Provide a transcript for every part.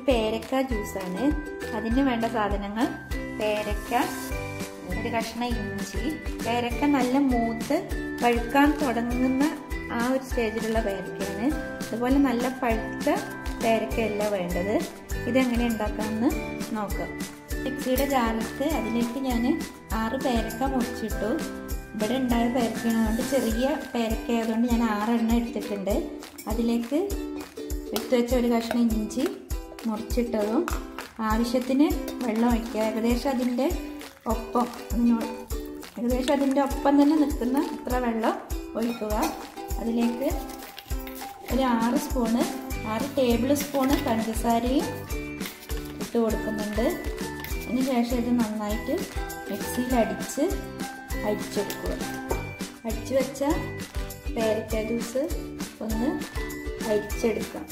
പേരക്ക ജ്യൂസാണ് അതിന് വേണ്ട സാധനങ്ങൾ പേരക്ക ഒരു കഷ്ണം ഇഞ്ചി പേരക്ക നല്ല മൂത്ത് പഴുക്കാൻ തുടങ്ങുന്ന ആ ഒരു സ്റ്റേജിലുള്ള പേരക്കയാണ് അതുപോലെ നല്ല പഴുത്ത പേരക്കയല്ല വേണ്ടത് ഇതെങ്ങനെ ഉണ്ടാക്കാമെന്ന് നോക്കാം മിക്സിയുടെ ജാലത്ത് അതിലേക്ക് ഞാൻ ആറ് പേരക്ക മുറിച്ചിട്ടു ഇവിടെ ഉണ്ടായ പേരക്കയാണ് അതുകൊണ്ട് ചെറിയ പേരക്ക ആയതുകൊണ്ട് ഞാൻ ആറെണ്ണം എടുത്തിട്ടുണ്ട് അതിലേക്ക് എടുത്തു വെച്ച ഒരു കഷ്ണം ഇഞ്ചി മുറിച്ചിട്ടതും ആവശ്യത്തിന് വെള്ളം ഒഴിക്കുക ഏകദേശം അതിൻ്റെ ഒപ്പം അതിനോട് ഏകദേശം അതിൻ്റെ ഒപ്പം തന്നെ നിൽക്കുന്ന അത്ര വെള്ളം ഒഴിക്കുക അതിലേക്ക് ഒരു ആറ് സ്പൂണ് ആറ് ടേബിൾ സ്പൂണ് പഞ്ചസാരയും ഇട്ട് കൊടുക്കുന്നുണ്ട് അതിന് ശേഷം ഇത് നന്നായിട്ട് മിക്സിയിൽ അടിച്ച് അടിച്ചെടുക്കുക അടിച്ചു വെച്ച പേരക്ക ജ്യൂസ് ഒന്ന് അരിച്ചെടുക്കാം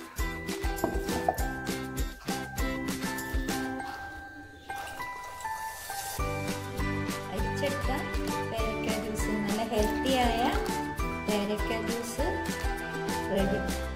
അരിച്ചെടുത്ത പേരക്ക ജ്യൂസ് നല്ല ഹെൽത്തിയായ പേരക്ക ജ്യൂസ് റെഡി